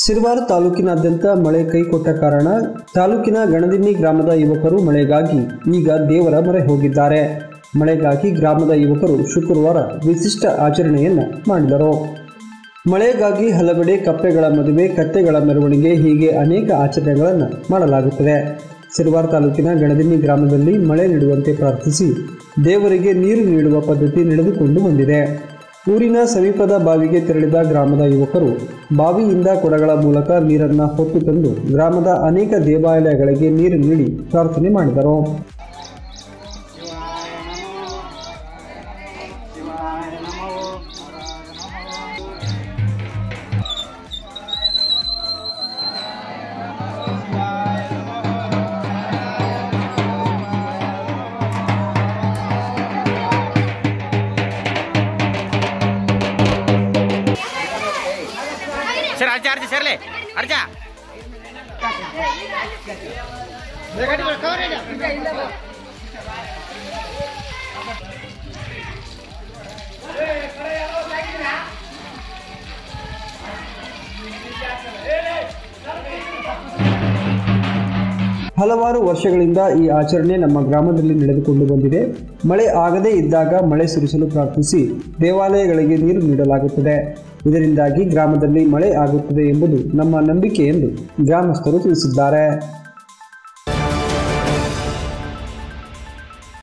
ಸಿರವಾರ ತಾಲೂಕಿನಾದ್ಯಂತ ಮಳೆ ಕೈಕೊಟ್ಟ ಕಾರಣ ತಾಲೂಕಿನ ಗಣದಿನ್ನಿ ಗ್ರಾಮದ ಯುವಕರು ಮಳೆಗಾಗಿ ಈಗ ದೇವರ ಮೊರೆ ಹೋಗಿದ್ದಾರೆ ಮಳೆಗಾಗಿ ಗ್ರಾಮದ ಯುವಕರು ಶುಕ್ರವಾರ ವಿಶಿಷ್ಟ ಆಚರಣೆಯನ್ನು ಮಾಡಿದರು ಮಳೆಗಾಗಿ ಹಲವೆಡೆ ಕಪ್ಪೆಗಳ ಮದುವೆ ಕತ್ತೆಗಳ ಮೆರವಣಿಗೆ ಹೀಗೆ ಅನೇಕ ಆಚರಣೆಗಳನ್ನು ಮಾಡಲಾಗುತ್ತದೆ ಸಿರವಾರ ತಾಲೂಕಿನ ಗಣದಿನ್ನಿ ಗ್ರಾಮದಲ್ಲಿ ಮಳೆ ನೀಡುವಂತೆ ಪ್ರಾರ್ಥಿಸಿ ದೇವರಿಗೆ ನೀರು ನೀಡುವ ಪದ್ಧತಿ ನಡೆದುಕೊಂಡು ಬಂದಿದೆ ಊರಿನ ಸಮೀಪದ ಬಾವಿಗೆ ತೆರಳಿದ ಗ್ರಾಮದ ಯುವಕರು ಬಾವಿಯಿಂದ ಕೊಡಗಳ ಮೂಲಕ ನೀರನ್ನು ಹೊತ್ತು ತಂದು ಗ್ರಾಮದ ಅನೇಕ ದೇವಾಲಯಗಳಿಗೆ ನೀರು ನೀಡಿ ಪ್ರಾರ್ಥನೆ ಮಾಡಿದರು ಸರ್ ಅರ್ಜ ಅರ್ಜ ಸರ್ಲೆ ಅರ್ಜ ಹಲವಾರು ವರ್ಷಗಳಿಂದ ಈ ಆಚರಣೆ ನಮ್ಮ ಗ್ರಾಮದಲ್ಲಿ ನಡೆದುಕೊಂಡು ಬಂದಿದೆ ಮಳೆ ಆಗದೇ ಇದ್ದಾಗ ಮಳೆ ಸುರಿಸಲು ಪ್ರಾರ್ಥಿಸಿ ದೇವಾಲಯಗಳಿಗೆ ನೀರು ನೀಡಲಾಗುತ್ತದೆ ಇದರಿಂದಾಗಿ ಗ್ರಾಮದಲ್ಲಿ ಮಳೆ ಆಗುತ್ತದೆ ಎಂಬುದು ನಮ್ಮ ನಂಬಿಕೆ ಎಂದು ಗ್ರಾಮಸ್ಥರು ತಿಳಿಸಿದ್ದಾರೆ